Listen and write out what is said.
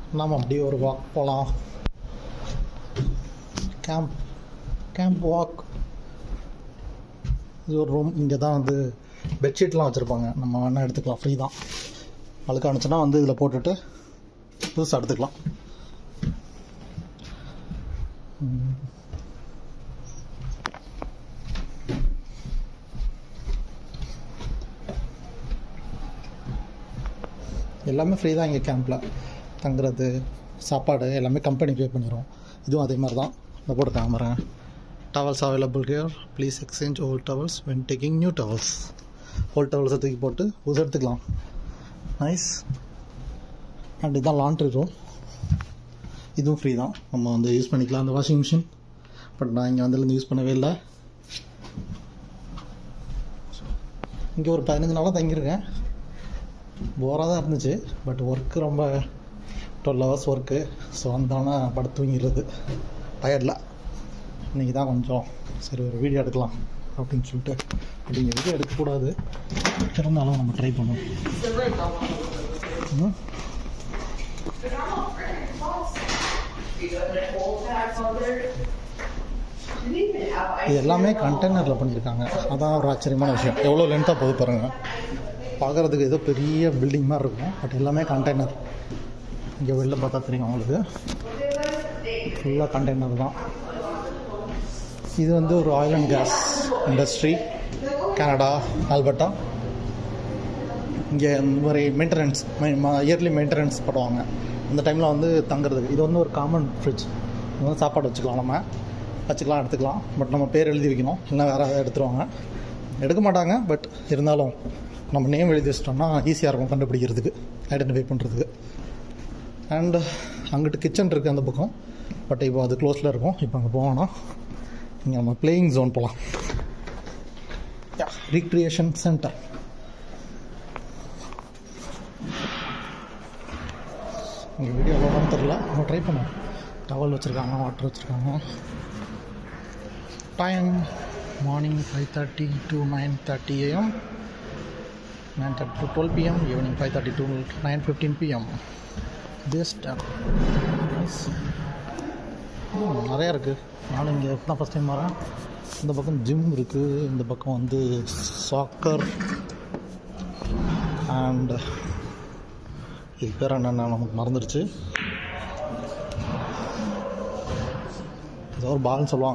நாம் அப்படியே ஒரு வாக் போகலாம் கேம்ப் கேம்ப் வாக் இது ஒரு ரூம் இங்கே தான் வந்து பெட்ஷீட்லாம் வச்சுருப்பாங்க நம்ம வேணால் எடுத்துக்கலாம் ஃப்ரீ தான் அழுக்கானுச்சுன்னா வந்து இதில் போட்டுட்டு புதுசாக எடுத்துக்கலாம் ம். எல்லாமே ஃப்ரீ தான் இங்கே கேம்பில் தங்குறது சாப்பாடு எல்லாமே கம்பெனி பே பண்ணிடும் இதுவும் அதே மாதிரி தான் இந்த போட்டுருக்காங்க பாருங்க towels available here please exchange old towels when taking new towels old டவல்ஸை தூக்கி போட்டு புதுசு எடுத்துக்கலாம் நைஸ் அண்ட் இதுதான் லாண்ட்ரி ரூம் இதுவும் ஃப்ரீ தான் நம்ம வந்து யூஸ் பண்ணிக்கலாம் அந்த வாஷிங் மிஷின் பட் நான் இங்கே வந்ததுலேருந்து யூஸ் பண்ணவே இல்லை இங்கே ஒரு பதினஞ்சு நாளாக தங்கியிருக்கேன் போராக தான் இருந்துச்சு பட் ஒர்க்கு ரொம்ப டுவெல் ஹவர்ஸ் ஒர்க்கு ஸோ வந்தோன்னே படுத்து தூங்கிடுறது டயர்டில் இன்றைக்கி தான் கொஞ்சம் சரி ஒரு வீடியோ எடுக்கலாம் அப்படின்னு சொல்லிட்டு அப்படிங்க வீடியோ எடுக்கக்கூடாது இருந்தாலும் நம்ம ட்ரை பண்ணுவோம் ம் இது எல்லாமே கண்டெய்னரில் பண்ணியிருக்காங்க அதான் ஒரு ஆச்சரியமான விஷயம் எவ்வளோ லென்த்தாக போகுது பாருங்கள் பார்க்குறதுக்கு ஏதோ பெரிய பில்டிங் மாதிரி இருக்கும் பட் எல்லாமே கண்டெய்னர் இங்கே வெளில பார்த்தா தெரியும் உங்களுக்கு ஃபுல்லாக கண்டெய்னர் தான் இது வந்து ஒரு oil and gas industry Canada Alberta இங்கே இந்த மாதிரி மெயின்டெனன்ஸ் இயர்லி மெயின்டெனன்ஸ் பண்ணுவாங்க அந்த டைமில் வந்து தங்குறதுக்கு இது வந்து ஒரு காமன் ஃப்ரிட்ஜ் இது வந்து சாப்பாடு வச்சுக்கலாம் நம்ம வச்சுக்கலாம் எடுத்துக்கலாம் பட் நம்ம பேர் எழுதி வைக்கணும் இல்லை வேறு ஏதாவது எடுத்துருவாங்க எடுக்க மாட்டாங்க பட் இருந்தாலும் நம்ம நேம் எழுதி வச்சிட்டோம்னா ஈஸியாக இருக்கும் கண்டுபிடிக்கிறதுக்கு ஐடென்டிஃபை பண்ணுறதுக்கு அண்ட் அங்கிட்டு கிச்சன் இருக்குது அந்த பக்கம் பட் இப்போ அது க்ளோஸில் இருக்கும் இப்போ அங்கே போவோம்னா இங்கே நம்ம பிளேயிங் ஜோன் போகலாம் ரீக்ரியேஷன் சென்டர் இங்கே வீடியோ எவ்வளோன்னு தெரில நம்ம ட்ரை பண்ணுவோம் டவல் வச்சுருக்காங்க வாட்டர் வச்சுருக்காங்க time morning five thirty to nine thirty AM nine thirty to twelve PM evening five thirty to nine fifteen PM this time நிறையா இருக்குது நானும் இங்கே தான் ஃபஸ்ட் டைம் வரேன் இந்த பக்கம் ஜிம் இருக்குது இந்த பக்கம் வந்து சாக்கர் அண்ட் இது பேர் என்னென்ன நமக்கு மறந்துடுச்சு ஏதோ ஒரு பால்னு சொல்லுவாங்க